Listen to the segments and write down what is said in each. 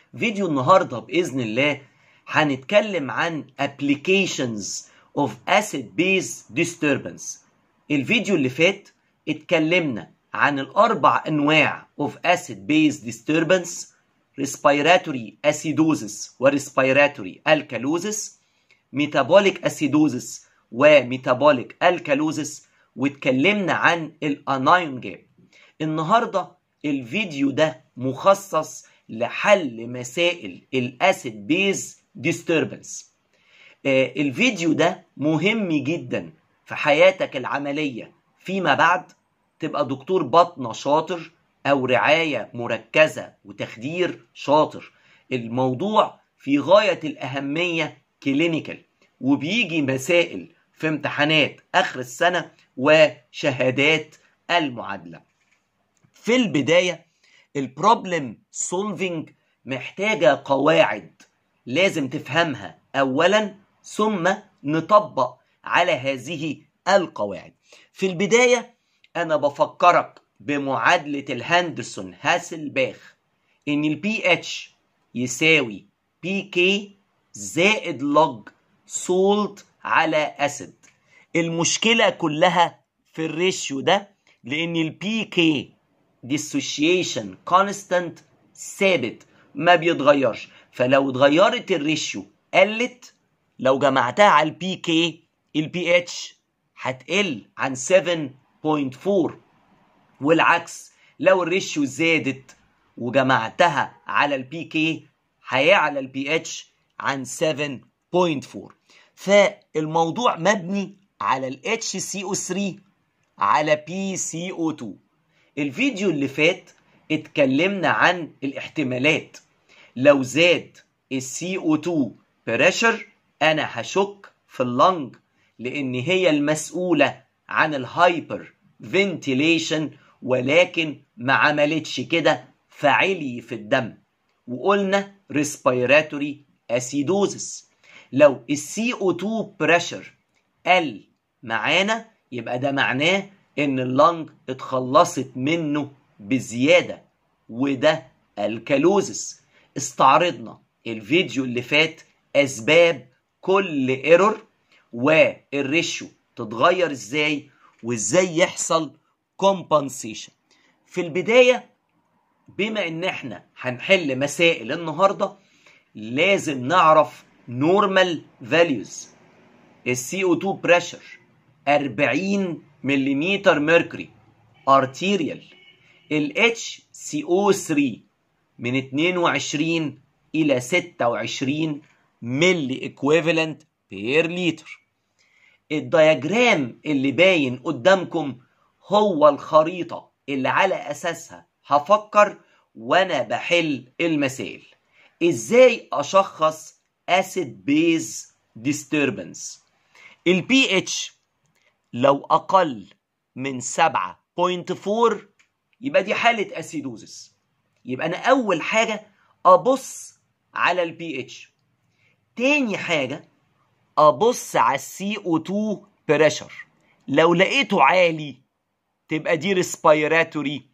فيديو النهاردة بإذن الله هنتكلم عن applications of acid base disturbance الفيديو اللي فات اتكلمنا عن الأربع أنواع of acid base disturbance respiratory acidosis و respiratory alkalosis metabolic acidosis و metabolic alkalosis واتكلمنا عن الانايون جاب النهارده الفيديو ده مخصص لحل مسائل الاسيد بيز ديستربنس الفيديو ده مهم جدا في حياتك العمليه فيما بعد تبقى دكتور بطنه شاطر او رعايه مركزه وتخدير شاطر الموضوع في غايه الاهميه كلينيكال وبيجي مسائل في امتحانات اخر السنه وشهادات المعادله في البدايه البروبلم سولفينج محتاجه قواعد لازم تفهمها اولا ثم نطبق على هذه القواعد في البدايه انا بفكرك بمعادله الهندرسون هاسلباخ ان البي اتش يساوي بي كي زائد لوج سولت على اسيد المشكله كلها في الريشيو ده لان البي كي ديسوشيشن كونستانت ثابت ما بيتغيرش فلو اتغيرت الريشيو قلت لو جمعتها على البي كي البي اتش هتقل عن 7.4 والعكس لو الريشيو زادت وجمعتها على البي كي هيعلى البي اتش عن 7.4 فالموضوع مبني على ال HCO3 على PCO2 الفيديو اللي فات اتكلمنا عن الاحتمالات لو زاد ال CO2 بريشر انا هشك في اللنج لان هي المسؤولة عن الهايبر فنتيليشن ولكن ما عملتش كده فعلي في الدم وقلنا ريسبيراتوري اسيدوزس لو السي او 2 بريشر قل معانا يبقى ده معناه ان اللنج اتخلصت منه بزياده وده الكالوزس استعرضنا الفيديو اللي فات اسباب كل ايرور والريشيو تتغير ازاي وازاي يحصل كومبنسيشن في البدايه بما ان احنا هنحل مسائل النهارده لازم نعرف نورمال فاليوز السي او 2 بريشر 40 ملم ميركوري ارتيريال الاتش سي او 3 من 22 الى 26 ملي ايكويفالنت بير لتر الدياجرام اللي باين قدامكم هو الخريطة اللي على أساسها هفكر وأنا بحل المسائل إزاي أشخص أسيد بيز ديستربنس البي اتش لو أقل من 7.4 يبقى دي حالة أسيدوزس يبقى أنا أول حاجة أبص على البي اتش تاني حاجة أبص على السي او 2 بريشر لو لقيته عالي تبقى دي ريسبيراتوري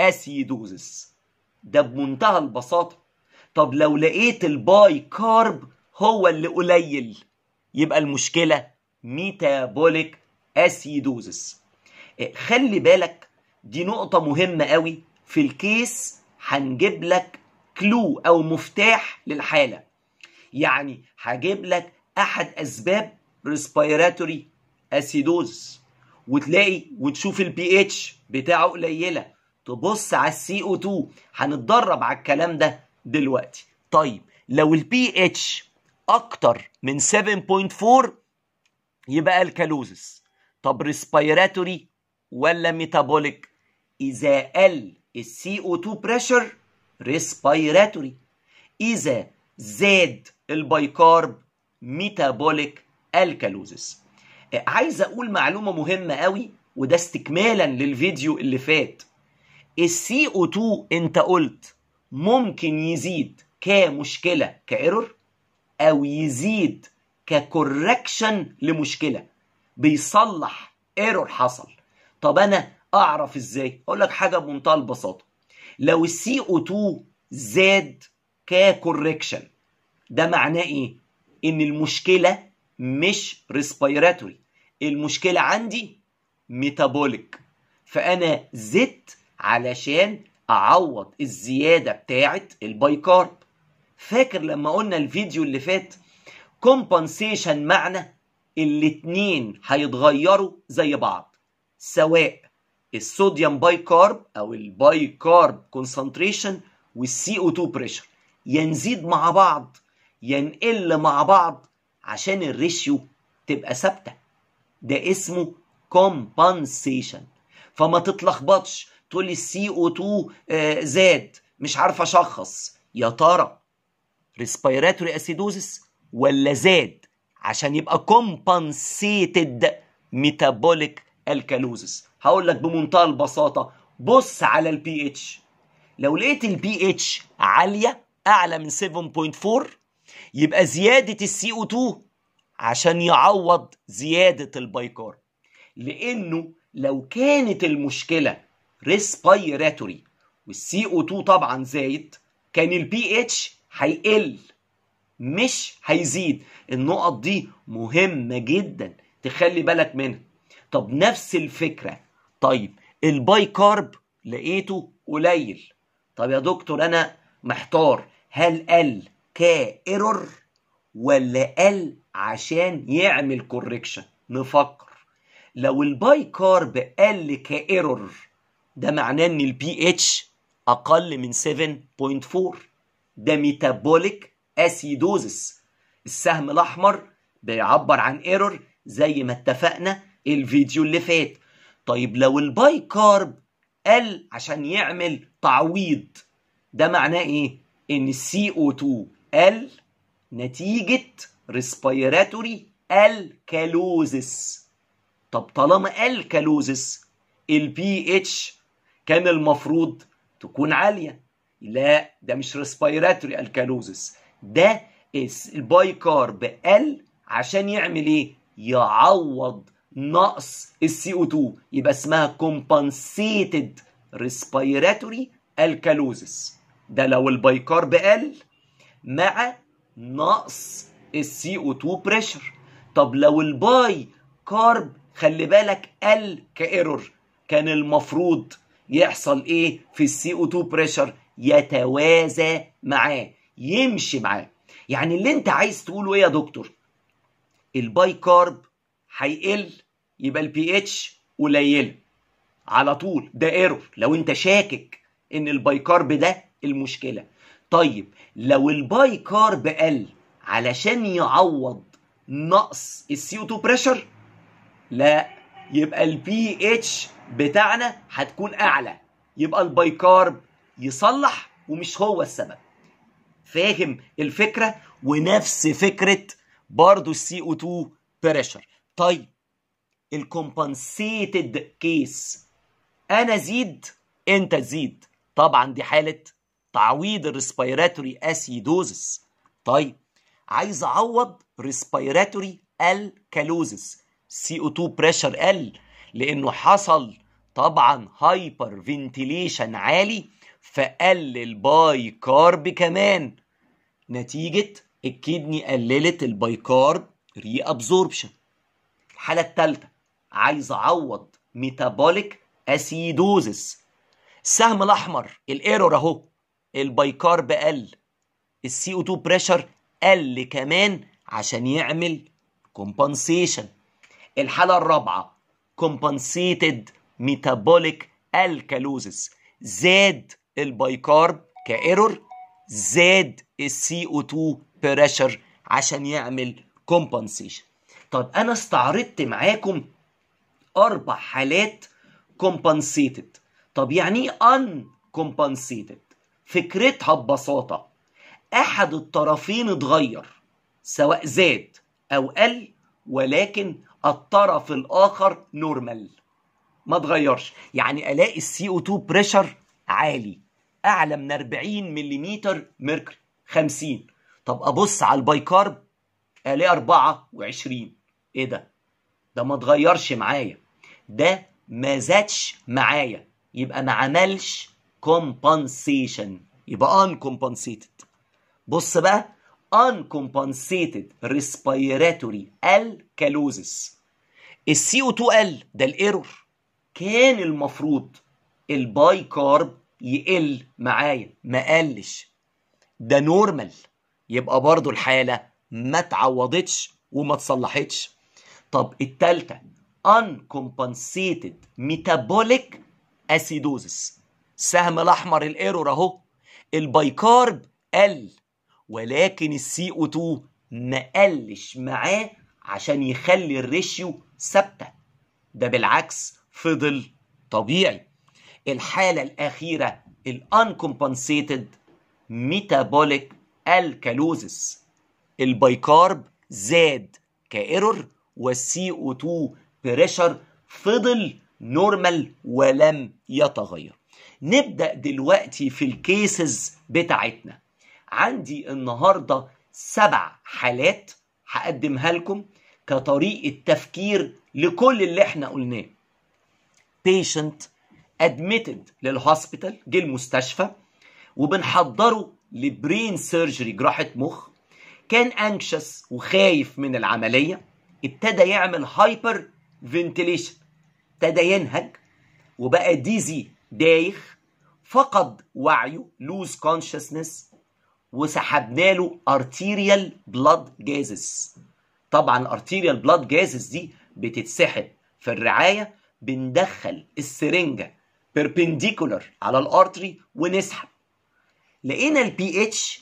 اسيدوزس ده بمنتهى البساطة طب لو لقيت الباي كارب هو اللي قليل يبقى المشكلة ميتابوليك اسيدوزس خلي بالك دي نقطة مهمة قوي في الكيس هنجيب لك كلو او مفتاح للحالة يعني هجيب لك احد اسباب ريسبيراتوري اسيدوز وتلاقي وتشوف البي اتش بتاعه قليله تبص على السي او 2 هنتدرب على الكلام ده دلوقتي طيب لو البي اتش اكتر من 7.4 يبقى الكالوزس طب ريسبيراتوري ولا ميتابوليك اذا قل السي او 2 بريشر ريسبيراتوري اذا زاد البايكارب ميتابوليك الكالوزس عايز اقول معلومه مهمه قوي وده استكمالا للفيديو اللي فات السي او 2 انت قلت ممكن يزيد كمشكله كايرور او يزيد ككوركشن لمشكله بيصلح ايرور حصل طب انا اعرف ازاي اقول لك حاجه بمنتهى البساطه لو السي او 2 زاد ككوركشن ده معناه ايه ان المشكله مش ريسبيراتوري المشكله عندي ميتابوليك فانا زدت علشان اعوض الزياده بتاعه البايكارب فاكر لما قلنا الفيديو اللي فات كومبنسيشن معنى الاتنين هيتغيروا زي بعض سواء الصوديوم باي كارب او الباي كارب كونسنتريشن والسي او 2 بريشر ينزيد مع بعض ينقل مع بعض عشان الريشيو تبقى ثابته ده اسمه كومبنسيشن فما تتلخبطش تقول لي السي او 2 زاد مش عارف اشخص يا ترى ريسبيراتوري اسيدوزس ولا زاد عشان يبقى كومبنسيتد ميتابوليك الكالوزس هقول لك بمنتهى البساطه بص على البي اتش لو لقيت البي اتش عاليه اعلى من 7.4 يبقى زياده السي او 2 عشان يعوض زياده البايكار لانه لو كانت المشكله ريسبيراتوري والسي او 2 طبعا زايد كان البي اتش هيقل مش هيزيد النقط دي مهمه جدا تخلي بالك منها طب نفس الفكره طيب الباي كارب لقيته قليل طب يا دكتور انا محتار هل قل كايرور ولا قل عشان يعمل كوركشن نفكر لو الباي كارب قل كايرور ده معناه ان البي اتش اقل من 7.4 ده ميتابوليك اسيدوزس السهم الاحمر بيعبر عن ايرور زي ما اتفقنا الفيديو اللي فات طيب لو الباي كارب قل عشان يعمل تعويض ده معناه ايه ان السي او 2 قل نتيجه ريسبيراتوري الكالوزس طب طالما الكالوزس البي اتش كان المفروض تكون عاليه لا ده مش ريسبيراتوري الكالوزس ده الباي كارب قل عشان يعمل ايه يعوض نقص السي او 2 يبقى اسمها compensated respiratory alkalosis ده لو الباي كارب قل مع نقص السي او 2 بريشر طب لو الباي كارب خلي بالك قل كايرور كان المفروض يحصل ايه في السي او 2 بريشر يتوازى معاه يمشي معاه يعني اللي انت عايز تقوله ايه يا دكتور الباي كارب هيقل يبقى البي اتش قليله على طول ده ايرور لو انت شاكك ان الباي كارب ده المشكله طيب لو الباي كارب قل علشان يعوض نقص السي او 2 بريشر لا يبقى البي اتش بتاعنا هتكون اعلى يبقى الباي كارب يصلح ومش هو السبب فاهم الفكره ونفس فكره برضو السي او 2 بريشر طيب الكومبنسيتد كيس انا زيد انت تزيد طبعا دي حاله تعويض الريسبيراتوري اسيدوزس طيب عايز اعوض ريسبيراتوري الكالوزس سي او 2 بريشر قل لانه حصل طبعا هايبر فنتيليشن عالي فقل الباي كارب كمان نتيجه الكدني قللت الباي كارب ري ابزوربشن الحاله الثالثه عايز اعوض ميتابوليك اسيدوزس السهم الاحمر الايرور اهو البايكارب قل السي او 2 بريشر قل كمان عشان يعمل كومبنسيشن الحاله الرابعه كومبنسيتد ميتابوليك الكالوزس زاد البايكارب كايرور زاد السي او 2 بريشر عشان يعمل كومبنسيشن طب انا استعرضت معاكم اربع حالات كومبنسيتد طب يعني ايه ان كومبنسيتد فكرتها ببساطه احد الطرفين اتغير سواء زاد او قل ولكن الطرف الاخر نورمال ما اتغيرش يعني الاقي السي او 2 بريشر عالي اعلى من 40 ملم ميركوري 50 طب ابص على البايكارب الاقي 24 ايه ده ده ما اتغيرش معايا ده ما زادش معايا يبقى ما عملش كومبنسيشن يبقى ان كومبنسيتد بص بقى uncompensated respiratory alkalosis السي او 2 قل ده الايرور كان المفروض الباي كارب يقل معايا ما قلش ده نورمال يبقى برضو الحالة ما تعوضتش وما تصلحتش طب التالتة uncompensated metabolic acidosis السهم الاحمر الايرور اهو البايكارب قل ولكن السي او 2 ما قلش معاه عشان يخلي الريشيو ثابته ده بالعكس فضل طبيعي الحاله الاخيره الانكمبنسيتد ميتابوليك الكالوزس البايكارب زاد كايرور والسي او 2 بريشر فضل نورمال ولم يتغير نبدا دلوقتي في الكيسز بتاعتنا عندي النهارده سبع حالات هقدمها لكم كطريقه تفكير لكل اللي احنا قلناه بيشنت ادميتد للهوسبيتال جه المستشفى وبنحضره لبرين سيرجري جراحه مخ كان انكشس وخايف من العمليه ابتدى يعمل هايبر فنتيليشن ابتدى ينهج وبقى ديزي دايخ فقد وعيه لوز كونشسنس وسحبنا له ارتيريال بلاد جازز طبعا الارتيريال بلاد جازز دي بتتسحب في الرعايه بندخل السرنجه بيربنديكولار على الارتري ونسحب لقينا البي اتش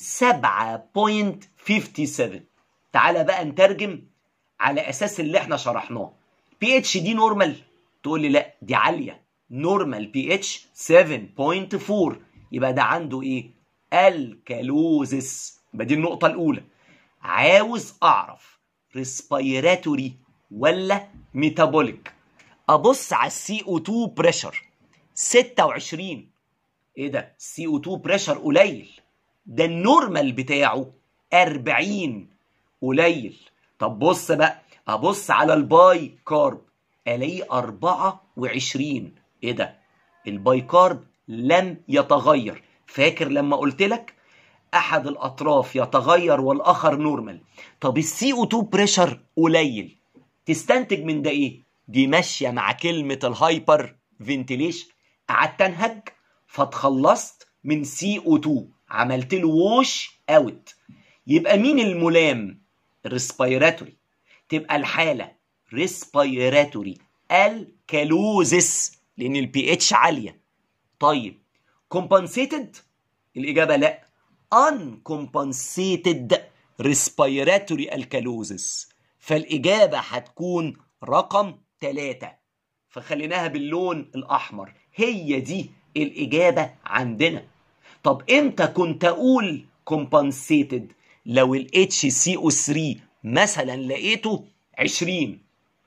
7.57 تعالى بقى نترجم على اساس اللي احنا شرحناه بي اتش دي نورمال تقول لي لا دي عاليه نورمال بي اتش 7.4 يبقى ده عنده ايه الكالوزس يبقى دي النقطه الاولى عاوز اعرف ريسبيراتوري ولا ميتابوليك ابص على السي او 2 بريشر 26 ايه ده السي او 2 بريشر قليل ده النورمال بتاعه 40 قليل طب بص بقى ابص على الباي كارب الاقيه 24 ايه ده الباي كارب لم يتغير فاكر لما قلت لك احد الاطراف يتغير والاخر نورمال طب السي او 2 بريشر قليل تستنتج من ده ايه دي ماشيه مع كلمه الهايبر فنتيليشن قعدت انهج فاتخلصت من سي او 2 عملت له ووش اوت يبقى مين الملام الريسبيراتوري تبقى الحاله ريسبيراتوري الكالوزس لان البي اتش عاليه طيب كومبنسيتد الاجابه لا uncompensated respiratory alkalosis فالاجابه هتكون رقم ثلاثة فخليناها باللون الاحمر هي دي الاجابه عندنا طب امتى كنت اقول compensated لو ال HCO3 مثلا لقيته 20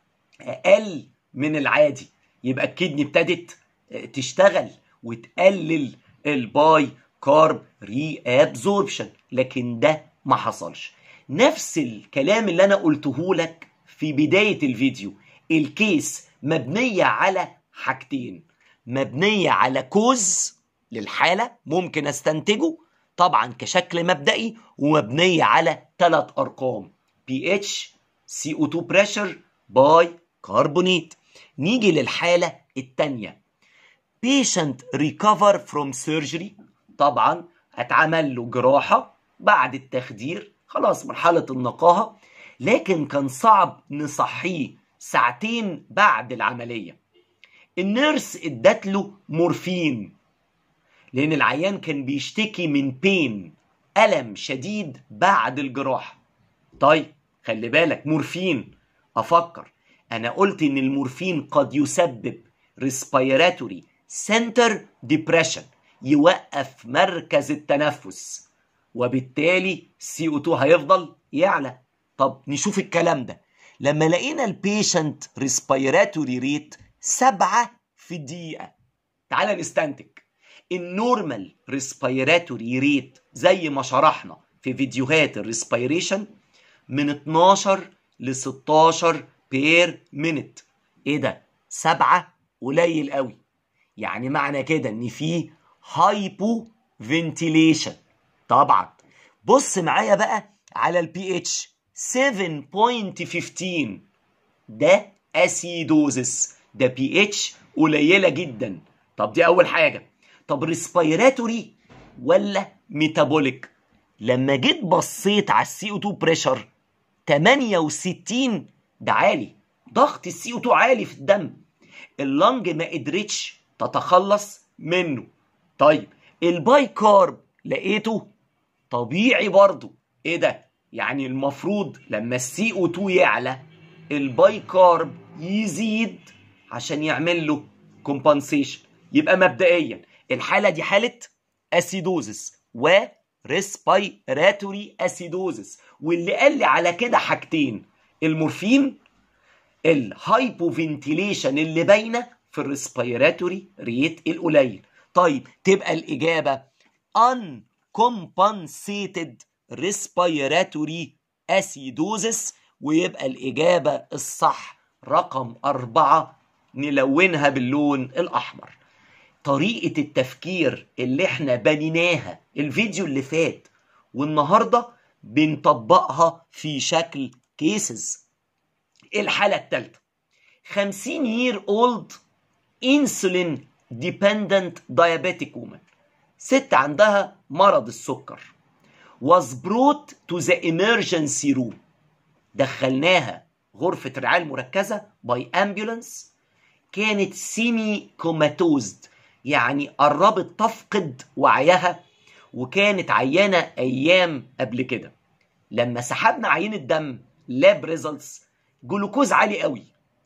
اقل من العادي يبقى الكدني ابتدت تشتغل وتقلل الباي كارب ري ابزوربشن لكن ده ما حصلش نفس الكلام اللي انا قلته لك في بدايه الفيديو الكيس مبنيه على حاجتين مبنيه على كوز للحاله ممكن استنتجه طبعا كشكل مبدئي ومبنيه على ثلاث ارقام بي اتش سي او 2 بريشر باي كربونيت نيجي للحاله الثانيه patient recover from surgery طبعا اتعمل له جراحه بعد التخدير خلاص مرحله النقاهه لكن كان صعب نصحيه ساعتين بعد العمليه النيرس ادت له مورفين لان العيان كان بيشتكي من بين الم شديد بعد الجراحه طيب خلي بالك مورفين افكر انا قلت ان المورفين قد يسبب ريسبيراتوري سنتر ديبريشن يوقف مركز التنفس وبالتالي سي او 2 هيفضل يعلى طب نشوف الكلام ده لما لقينا البيشنت ريسبيراتوري ريت سبعة في الدقيقة تعال نستنتج النورمال ريسبيراتوري ريت زي ما شرحنا في فيديوهات الريسبيريشن من 12 ل 16 بير مينت ايه ده سبعة قليل قوي يعني معنى كده ان في هايبو فنتيليشن طبعا بص معايا بقى على البي اتش 7.15 ده اسيدوزس ده بي اتش قليله جدا طب دي اول حاجه طب ريسبيراتوري ولا ميتابوليك لما جيت بصيت على السي او 2 بريشر 68 ده عالي ضغط السي او 2 عالي في الدم اللنج ما قدرتش تتخلص منه طيب الباي كارب لقيته طبيعي برضو ايه ده يعني المفروض لما السي او 2 يعلى الباي كارب يزيد عشان يعمل له كومبنسيشن يبقى مبدئيا الحاله دي حاله اسيدوزس و ريسبيراتوري اسيدوزس واللي قال لي على كده حاجتين المورفين الهايبوفنتيليشن اللي باينه في الريسبيراتوري ريت القليل طيب تبقى الاجابه uncompensated respiratory acidosis ويبقى الإجابة الصح رقم أربعة نلونها باللون الأحمر طريقة التفكير اللي احنا بنيناها الفيديو اللي فات والنهاردة بنطبقها في شكل كيسز الحالة الثالثة 50 year old insulin dependent diabetic woman ست عندها مرض السكر was brought to the emergency room دخلناها غرفة رعاية المركزة باي امبولانس كانت سيمي كوماتوزد يعني قربت تفقد وعيها وكانت عيانة أيام قبل كده لما سحبنا عينة دم لاب ريزلتس جلوكوز عالي قوي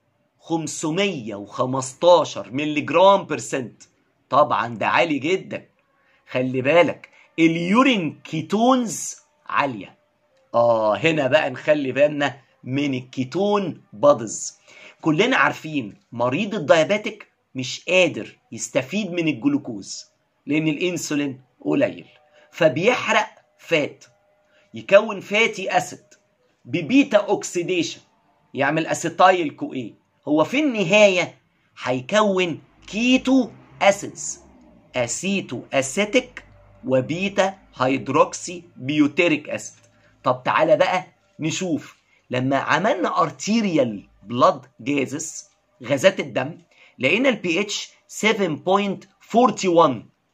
515 مللي جرام برسنت طبعا ده عالي جدا خلي بالك اليورين كيتونز عاليه اه هنا بقى نخلي بالنا من الكيتون بادز كلنا عارفين مريض الديابيتك مش قادر يستفيد من الجلوكوز لان الانسولين قليل فبيحرق فات يكون فاتي اسيد ببيتا اوكسيديشن يعمل اسيتايل كو ايه هو في النهايه هيكون كيتو اسيدز اسيتو اسيتيك وبيتا هيدروكسي بيوتيريك اسيد طب تعالى بقى نشوف لما عملنا ارتيريال بلاد جازس غازات الدم لقينا البي اتش 7.41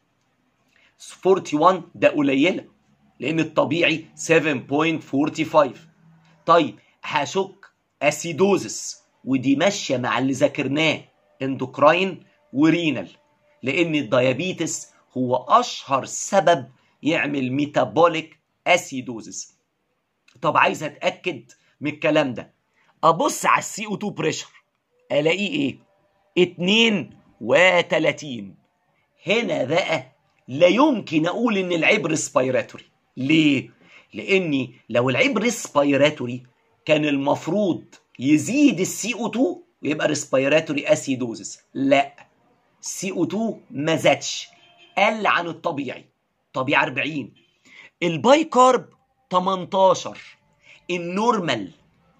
41 ده قليله لان الطبيعي 7.45 طيب هشك اسيدوزس ودي ماشيه مع اللي ذاكرناه اندوكراين ورينال لان الديابيتس هو اشهر سبب يعمل ميتابوليك اسيدوزس طب عايز اتاكد من الكلام ده ابص على السي او 2 بريشر الاقيه ايه 32 هنا بقى لا يمكن اقول ان العيب ريسبيراتوري ليه لاني لو العيب ريسبيراتوري كان المفروض يزيد السي او 2 ويبقى ريسبيراتوري اسيدوزس لا سي او 2 ما زادش قل عن الطبيعي طبيعي 40 الباي كارب 18 النورمال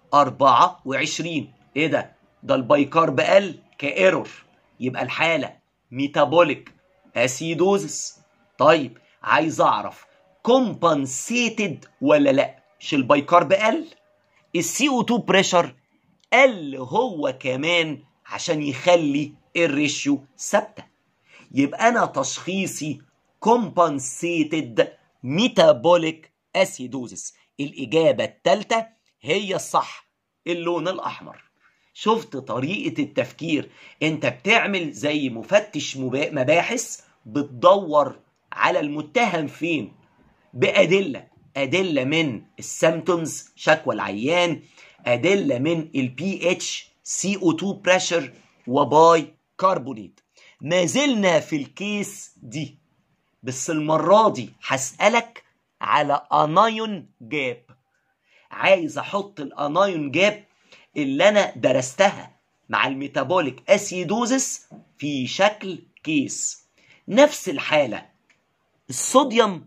24 ايه ده ده الباي كارب قل كايرور يبقى الحاله ميتابوليك اسيدوزس طيب عايز اعرف كومبنسيتد ولا لا مش الباي كارب قل السي او 2 بريشر قل هو كمان عشان يخلي الريشيو ثابته يبقى انا تشخيصي compensated metabolic acidosis الاجابه الثالثه هي الصح اللون الاحمر شفت طريقه التفكير انت بتعمل زي مفتش مباحث بتدور على المتهم فين بادله ادله من السيمتومز شكوى العيان ادله من البي اتش سي او 2 بريشر وباي كربونيت ما زلنا في الكيس دي بس المرة دي هسألك على انايون جاب عايز احط الانايون جاب اللي انا درستها مع الميتابوليك اسيدوزس في شكل كيس نفس الحالة الصوديوم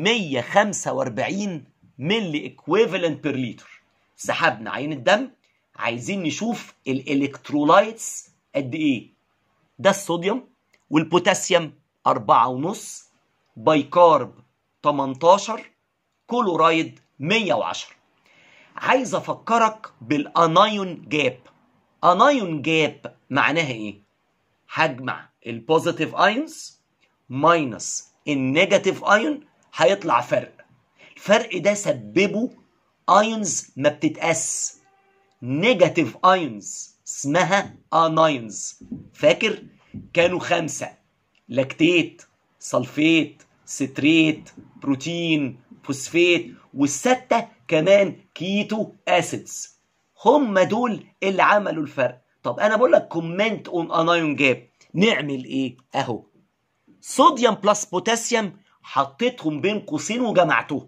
145 ملي اكويفالنت بير لتر سحبنا عين الدم عايزين نشوف الالكترولايتس قد ايه ده الصوديوم والبوتاسيوم أربعة ونص بايكارب 18 كلورايد 110 عايز افكرك بالانايون جاب انايون جاب معناها ايه هجمع البوزيتيف ايونز ماينس النيجاتيف ايون هيطلع فرق الفرق ده سببه ايونز ما بتتقاس نيجاتيف ايونز اسمها انايونز فاكر كانوا خمسة لاكتيت سلفيت ستريت بروتين فوسفيت والستة كمان كيتو اسيدز هم دول اللي عملوا الفرق طب انا بقول لك كومنت اون انايون جاب نعمل ايه اهو صوديوم بلس بوتاسيوم حطيتهم بين قوسين وجمعتهم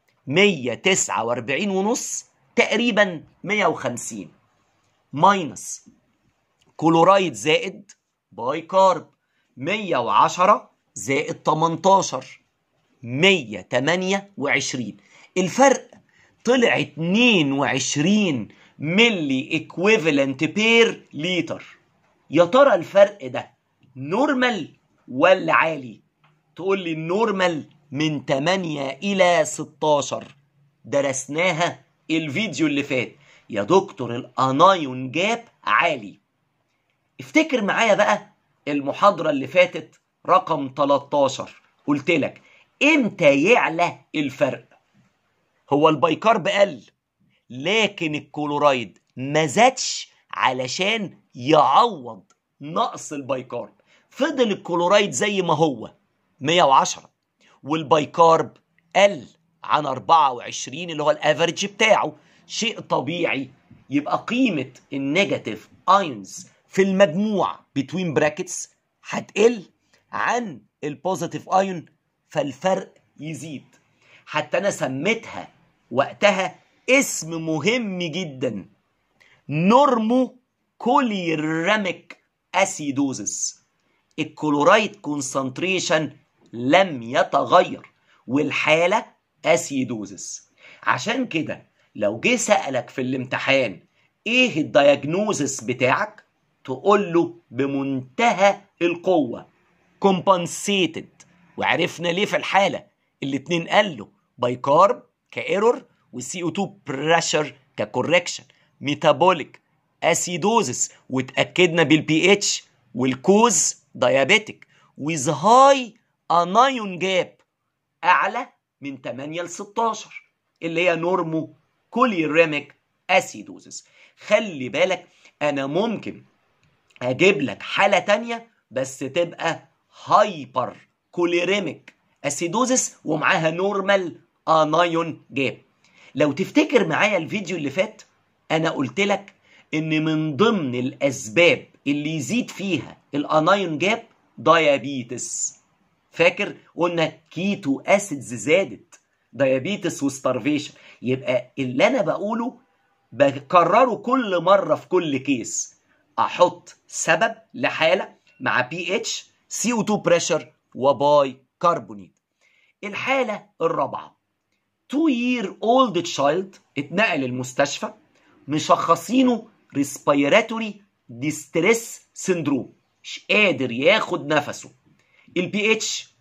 149 ونص تقريبا 150 ماينس كلورايد زائد باي كارب 110 زائد 18 128 الفرق طلع 22 ملي اكويفالنت بير لتر يا ترى الفرق ده نورمال ولا عالي تقول لي النورمال من 8 الى 16 درسناها الفيديو اللي فات يا دكتور الانايون جاب عالي افتكر معايا بقى المحاضرة اللي فاتت رقم 13 قلت لك امتى يعلى الفرق هو البيكارب قل لكن الكلورايد ما زادش علشان يعوض نقص البيكارب فضل الكلورايد زي ما هو 110 والبيكارب قل عن 24 اللي هو الافريج بتاعه شيء طبيعي يبقى قيمة النيجاتيف ايونز في المجموع بتوين براكتس هتقل عن البوزيتيف ايون فالفرق يزيد حتى انا سميتها وقتها اسم مهم جدا نورمو كوليراميك اسيدوزس الكلورايد كونسنتريشن لم يتغير والحاله اسيدوزس عشان كده لو جه سألك في الامتحان ايه الدياجنوزس بتاعك تقول له بمنتهى القوة compensated وعرفنا ليه في الحالة الاتنين قال له بايكارب كايرور والسي او 2 بريشر ككوركشن ميتابوليك اسيدوزس واتاكدنا بالبي اتش والكوز دايابيتك ويز هاي انايون جاب اعلى من 8 ل 16 اللي هي نورمو كوليريميك اسيدوزس خلي بالك انا ممكن اجيب لك حاله تانية بس تبقى هايبر كوليريميك اسيدوزس ومعاها نورمال انايون جاب لو تفتكر معايا الفيديو اللي فات انا قلت لك ان من ضمن الاسباب اللي يزيد فيها الانايون جاب دايابيتس فاكر قلنا كيتو اسيدز زادت دايابيتس وستارفيشن يبقى اللي انا بقوله بكرره كل مره في كل كيس احط سبب لحاله مع بي اتش سي او 2 بريشر وباي كربونيت الحاله الرابعه 2 year old child اتنقل المستشفى مشخصينه ريسبيراتوري ديستريس سندروم مش قادر ياخد نفسه البي اتش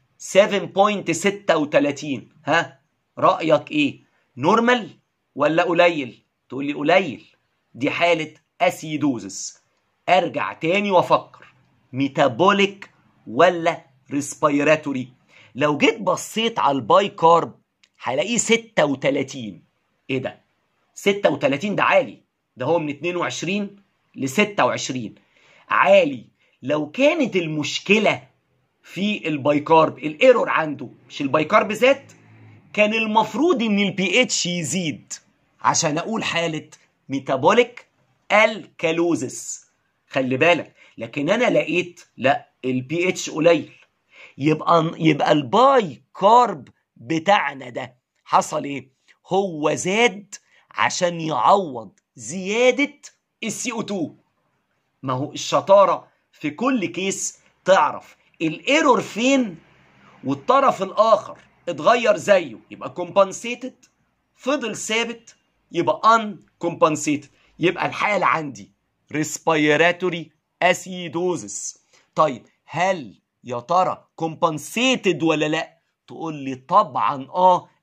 7.36 ها رايك ايه نورمال ولا قليل تقول لي قليل دي حاله اسيدوزس ارجع تاني وافكر ميتابوليك ولا ريسبيراتوري لو جيت بصيت على الباي كارب هلاقيه 36 ايه ده 36 ده عالي ده هو من 22 ل 26 عالي لو كانت المشكله في البايكارب الايرور عنده مش البايكارب زاد كان المفروض ان البي اتش يزيد عشان اقول حاله ميتابوليك الكالوزس خلي بالك لكن انا لقيت لا البي اتش قليل يبقى يبقى الباي كارب بتاعنا ده حصل ايه هو زاد عشان يعوض زياده السي او 2 ما هو الشطاره في كل كيس تعرف الايرور فين والطرف الاخر اتغير زيه يبقى كومبنسيتد فضل ثابت يبقى ان كومبنسيتد يبقى الحاله عندي ريسبيراتوري اسيدوزس طيب هل يا ترى كومبنسيتد ولا لا تقول لي طبعا اه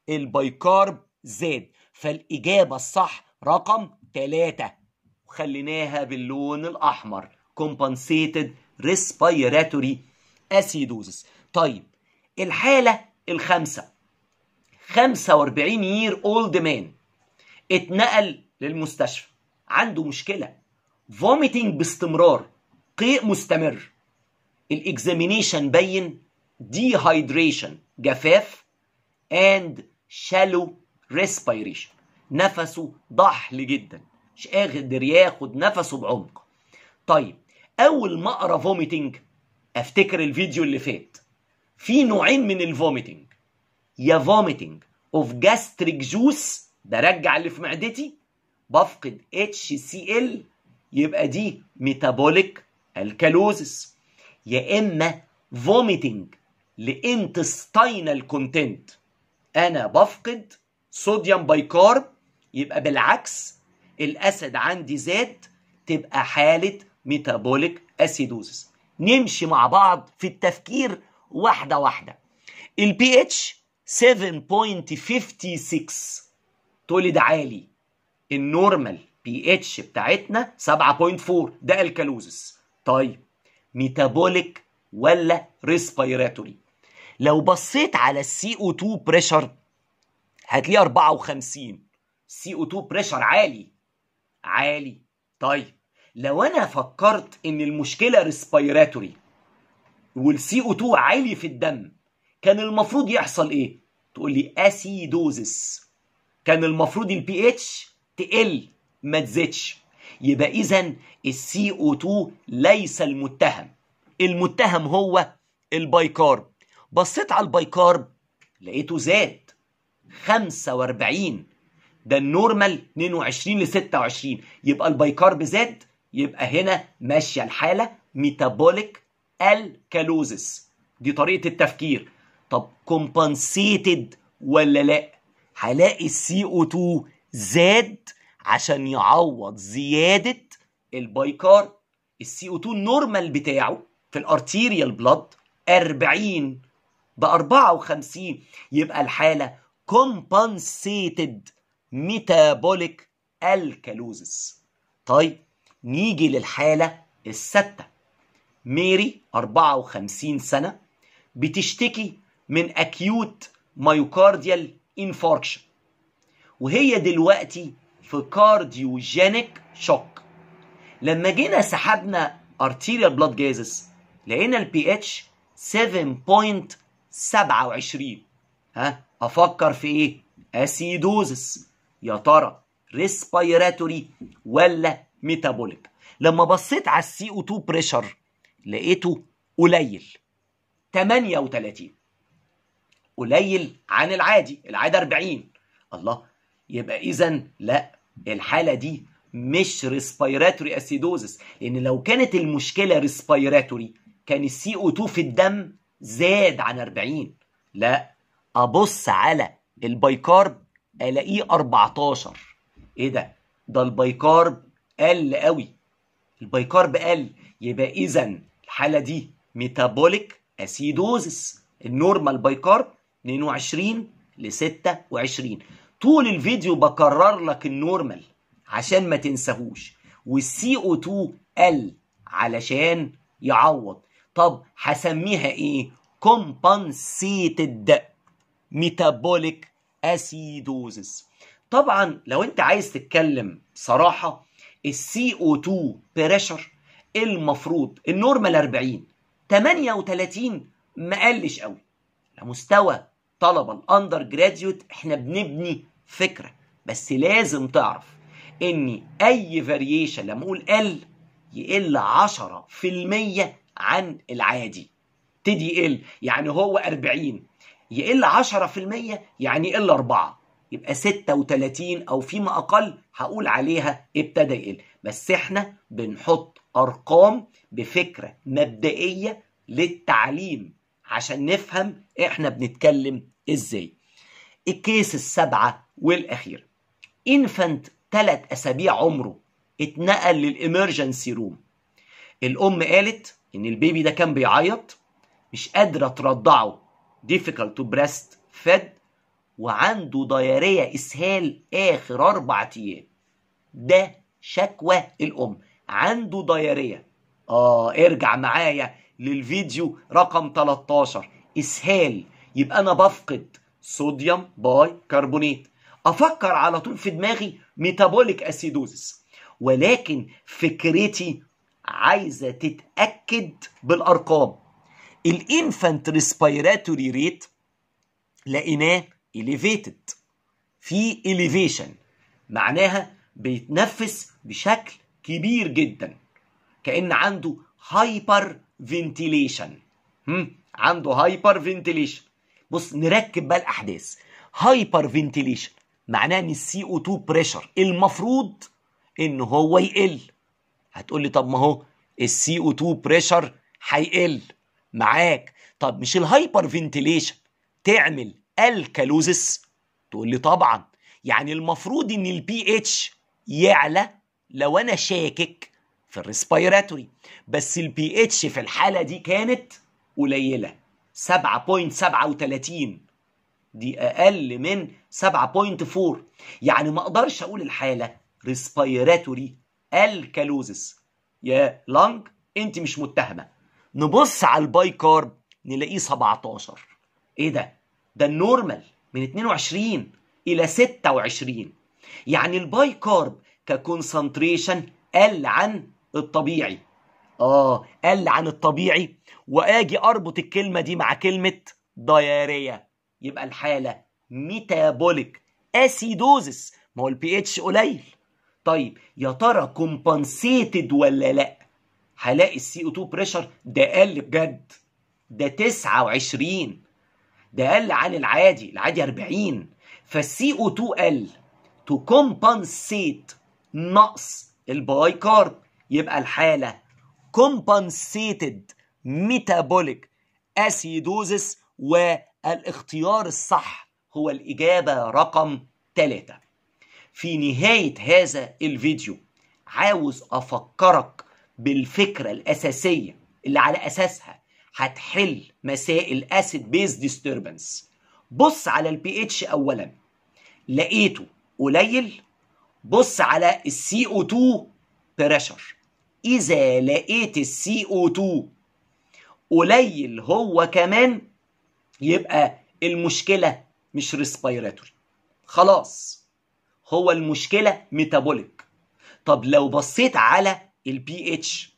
البايكارب زاد فالإجابة الصح رقم 3 وخليناها باللون الأحمر compensated respiratory acidosis طيب الحالة الخامسة 45 يير اولد مان اتنقل للمستشفى عنده مشكلة فوميتنج باستمرار قيء مستمر الاكزامينيشن بين ديهايدريشن جفاف and shallow respiration نفسه ضحل جدا مش قادر ياخد نفسه بعمق طيب اول ما اقرا فوميتنج افتكر الفيديو اللي فات في نوعين من الفوميتنج يا فوميتنج اوف جاستريك جوس ده رجع اللي في معدتي بفقد اتش سي ال يبقى دي ميتابوليك الكالوزس يا اما فوميتنج لانتستينال كونتنت انا بفقد صوديوم بايكارب يبقى بالعكس الاسيد عندي زاد تبقى حاله ميتابوليك اسيدوزس نمشي مع بعض في التفكير واحده واحده البي اتش 7.56 تقولي ده عالي النورمال بي اتش بتاعتنا 7.4 ده الكالوزس طيب ميتابوليك ولا ريسبيراتوري لو بصيت على السي او 2 بريشر هتلاقيه 54 سي او 2 بريشر عالي عالي طيب لو انا فكرت ان المشكله ريسبيراتوري والسي او 2 عالي في الدم كان المفروض يحصل ايه تقول لي اسيدوزس كان المفروض البي اتش تقل ما تزيدش يبقى اذا السي او 2 ليس المتهم المتهم هو البايكارب بصيت على البايكارب لقيته زاد 45 ده النورمال 22 ل 26 يبقى البايكارب زاد يبقى هنا ماشيه الحاله ميتابوليك الكالوزس دي طريقه التفكير طب كومبنسيتد ولا لا هلاقي السي او 2 زاد عشان يعوض زياده البايكارب السي او 2 النورمال بتاعه في الارتيريال بلاد 40 ب 54 يبقى الحاله compensated metabolic alkalosis طيب نيجي للحالة الستة ميري 54 سنة بتشتكي من acute myocardial infarction وهي دلوقتي في cardiogenic shock لما جينا سحبنا arterial blood gases لقينا البي اتش 7.27 ها افكر في ايه اسيدوزس يا ترى ريسبيراتوري ولا ميتابوليك لما بصيت على السي او 2 بريشر لقيته قليل 38 قليل عن العادي العادي 40 الله يبقى اذا لا الحاله دي مش ريسبيراتوري اسيدوزس لان لو كانت المشكله ريسبيراتوري كان السي او 2 في الدم زاد عن 40 لا ابص على البايكارب الاقيه 14 ايه ده ده البايكارب قل قوي البايكارب قل يبقى اذا الحاله دي ميتابوليك اسيدوزس النورمال بايكارب 22 ل 26 طول الفيديو بكرر لك النورمال عشان ما تنساهوش والسي او 2 قل علشان يعوض طب هسميها ايه compensated metabolic acidosis طبعا لو انت عايز تتكلم صراحة السي او 2 بريشر المفروض النورمال 40 38 ما قلش قوي لمستوى طلبة الاندر جراديوت احنا بنبني فكرة بس لازم تعرف ان اي فاريشن لما اقول قل يقل 10% عن العادي تدي يقل يعني هو 40 يقل 10% يعني يقل 4 يبقى 36 او فيما اقل هقول عليها ابتدى يقل بس احنا بنحط ارقام بفكره مبدئيه للتعليم عشان نفهم احنا بنتكلم ازاي الكيس السبعه والاخيره انفنت ثلاث اسابيع عمره اتنقل للامرجنسي روم الام قالت ان البيبي ده كان بيعيط مش قادره ترضعه difficult to breast fed وعنده ضياريه اسهال اخر اربع ايام ده شكوى الام عنده ضياريه اه ارجع معايا للفيديو رقم 13 اسهال يبقى انا بفقد صوديوم باي كربونات افكر على طول في دماغي ميتابوليك اسيدوزس ولكن فكرتي عايزه تتاكد بالارقام الانفانت ريسبيراتوري ريت لقيناه elevated في elevation معناها بيتنفس بشكل كبير جدا كأن عنده هايبر فنتيليشن عنده هايبر فنتيليشن بص نركب بقى الاحداث هايبر فنتيليشن معناه ان السي او 2 بريشر المفروض ان هو يقل هتقول لي طب ما هو السي او 2 بريشر هيقل معاك طب مش الهايبر فنتيليشن تعمل الكالوزس تقول لي طبعا يعني المفروض ان البي اتش يعلى لو انا شاكك في الريسبيراتوري بس البي اتش في الحاله دي كانت قليله 7.37 دي اقل من 7.4 يعني ما اقدرش اقول الحاله ريسبيراتوري الكالوزس يا لانج انت مش متهمه نبص على الباي كارب نلاقيه 17 ايه ده ده النورمال من 22 الى 26 يعني الباي كارب ككونسنتريشن قل عن الطبيعي اه قل عن الطبيعي واجي اربط الكلمه دي مع كلمه دياريه يبقى الحاله ميتابوليك اسيدوزس ما هو البي اتش قليل طيب يا ترى كومبنسيتد ولا لا هلاقي السي او 2 بريشر ده قل بجد ده 29 ده قل عن العادي العادي 40 فالسي او 2 قل تو كومبنسيت نقص الباي كارب يبقى الحاله كومبنسيتد ميتابوليك اسيدوزس والاختيار الصح هو الاجابه رقم 3 في نهايه هذا الفيديو عاوز افكرك بالفكره الاساسيه اللي على اساسها هتحل مسائل اسيد بيز ديستربنس بص على البي اتش اولا لقيته قليل بص على السي او 2 بريشر اذا لقيت السي او 2 قليل هو كمان يبقى المشكله مش ريسبيراتوري خلاص هو المشكله ميتابوليك طب لو بصيت على البي اتش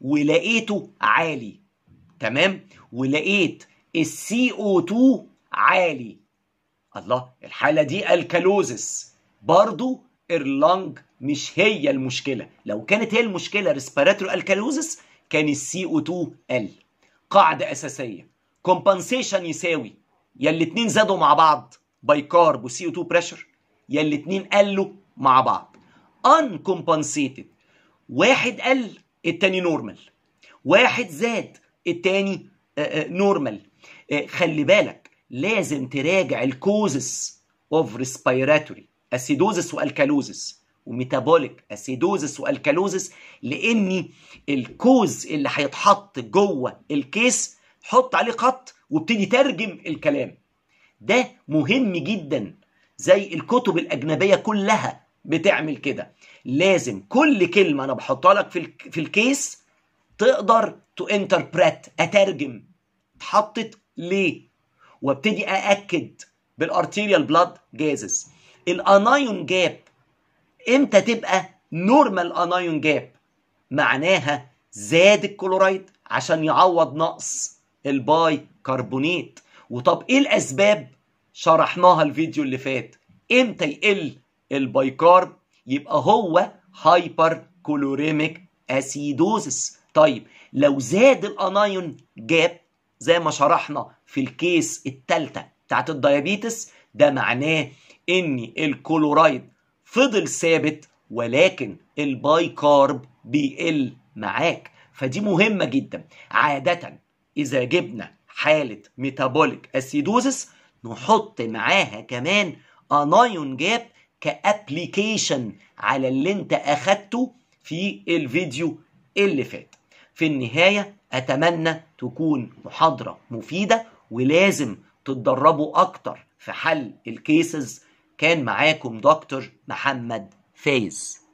ولقيته عالي تمام ولقيت السي او 2 عالي الله الحاله دي الكالوزس برضو اللنج مش هي المشكله لو كانت هي المشكله ريسبيراتوري الكالوزس كان السي او 2 قل قاعده اساسيه كومبنسيشن يساوي يا الاتنين زادوا مع بعض باي كارب وسي او 2 بريشر يا الاتنين قلوا مع بعض ان كومبنسيتد واحد قل التاني نورمال واحد زاد التاني نورمال خلي بالك لازم تراجع الكوزس اوف ريسبيراتوري اسيدوزس والكالوزس وميتابوليك اسيدوزس والكالوزس لان الكوز اللي هيتحط جوه الكيس حط عليه خط وابتدي ترجم الكلام ده مهم جدا زي الكتب الاجنبيه كلها بتعمل كده لازم كل كلمه انا بحطها لك في في الكيس تقدر تو انتربريت اترجم اتحطت ليه وابتدي ااكد بالارتيريال بلاد جازز الانايون جاب امتى تبقى نورمال انايون جاب معناها زاد الكلورايد عشان يعوض نقص الباي كربونيت وطب ايه الاسباب شرحناها الفيديو اللي فات امتى يقل البايكارب يبقى هو هايبر كلوريميك اسيدوزس طيب لو زاد الانايون جاب زي ما شرحنا في الكيس التالتة بتاعت الديابيتس ده معناه ان الكلورايد فضل ثابت ولكن الباي كارب بيقل معاك فدي مهمة جدا عادة إذا جبنا حالة ميتابوليك أسيدوزس نحط معاها كمان انايون جاب كابليكيشن على اللي انت اخدته في الفيديو اللي فات في النهاية أتمنى تكون محاضرة مفيدة ولازم تتدربوا أكتر في حل الكيسز كان معاكم دكتور محمد فايز